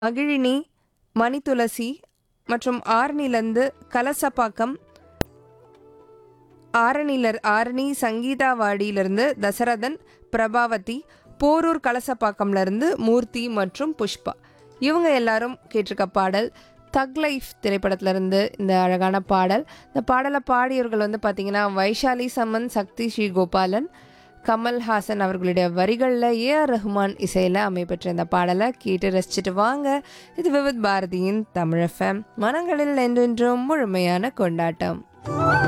மகிழினி மணித்துளசி மற்றும் ஆரணிலந்து கலசப்பாக்கம் ஆரணிலர் ஆரணி சங்கீதாவாடியிலிருந்து தசரதன் பிரபாவதி போரூர் கலசப்பாக்கம்லேருந்து மூர்த்தி மற்றும் புஷ்பா இவங்க எல்லாரும் கேட்டிருக்க பாடல் தக் லைஃப் திரைப்படத்திலிருந்து இந்த அழகான பாடல் இந்த பாடலை பாடியவர்கள் வந்து பார்த்திங்கன்னா வைஷாலி சமன் சக்தி ஸ்ரீ கோபாலன் கமல்ஹாசன் அவர்களுடைய வரிகளில் ஏஆர் ரஹ்மான் இசையில் அமைப்பெற்ற இந்த பாடலை கேட்டு ரசிச்சுட்டு வாங்க இது விவித் பாரதியின் தமிழ் எஃப்எம் மனங்களில் என்றென்றும் முழுமையான கொண்டாட்டம்